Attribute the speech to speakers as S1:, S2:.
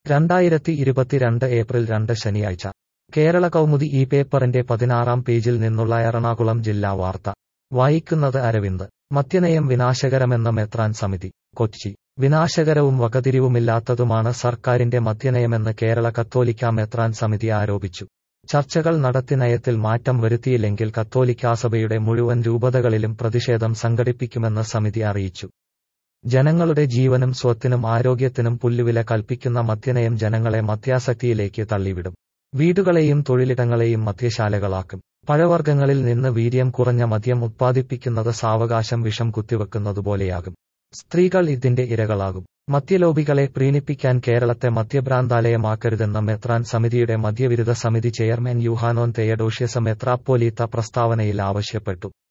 S1: രണ്ടായിരത്തി ഇരുപത്തിരണ്ട് ഏപ്രിൽ രണ്ട് ശനിയാഴ്ച കേരള കൗമുദി ഈ പേപ്പറിന്റെ പതിനാറാം പേജിൽ നിന്നുള്ള എറണാകുളം ജില്ലാ വാർത്ത വായിക്കുന്നത് അരവിന്ദ് മദ്യനയം വിനാശകരമെന്ന മെത്രാൻ സമിതി കൊച്ചി വിനാശകരവും വകതിരിവുമില്ലാത്തതുമാണ് സർക്കാരിന്റെ മദ്യനയമെന്ന് കേരള കത്തോലിക്ക മെത്രാൻ സമിതി ആരോപിച്ചു ചർച്ചകൾ നടത്തി നയത്തിൽ മാറ്റം വരുത്തിയില്ലെങ്കിൽ കത്തോലിക്കാസഭയുടെ മുഴുവൻ രൂപതകളിലും പ്രതിഷേധം സംഘടിപ്പിക്കുമെന്ന് സമിതി അറിയിച്ചു ജനങ്ങളുടെ ജീവനും സ്വത്തിനും ആരോഗ്യത്തിനും പുല്ലുവില കൽപ്പിക്കുന്ന മദ്യനയം ജനങ്ങളെ മദ്യാസക്തിയിലേക്ക് തള്ളിവിടും വീടുകളെയും തൊഴിലിടങ്ങളെയും മദ്യശാലകളാക്കും പഴവർഗ്ഗങ്ങളിൽ നിന്ന് വീര്യം കുറഞ്ഞ മദ്യം ഉത്പാദിപ്പിക്കുന്നത് സാവകാശം വിഷം കുത്തിവെക്കുന്നതുപോലെയാകും സ്ത്രീകൾ ഇതിന്റെ ഇരകളാകും മദ്യലോബികളെ പ്രീണിപ്പിക്കാൻ കേരളത്തെ മദ്യഭ്രാന്താലയമാക്കരുതെന്ന മെത്രാൻ സമിതിയുടെ മദ്യവിരുദ്ധ സമിതി ചെയർമാൻ യുഹാനോൻ തെയഡോഷ്യസ മെത്രാപ്പോലീത്ത പ്രസ്താവനയിൽ ആവശ്യപ്പെട്ടു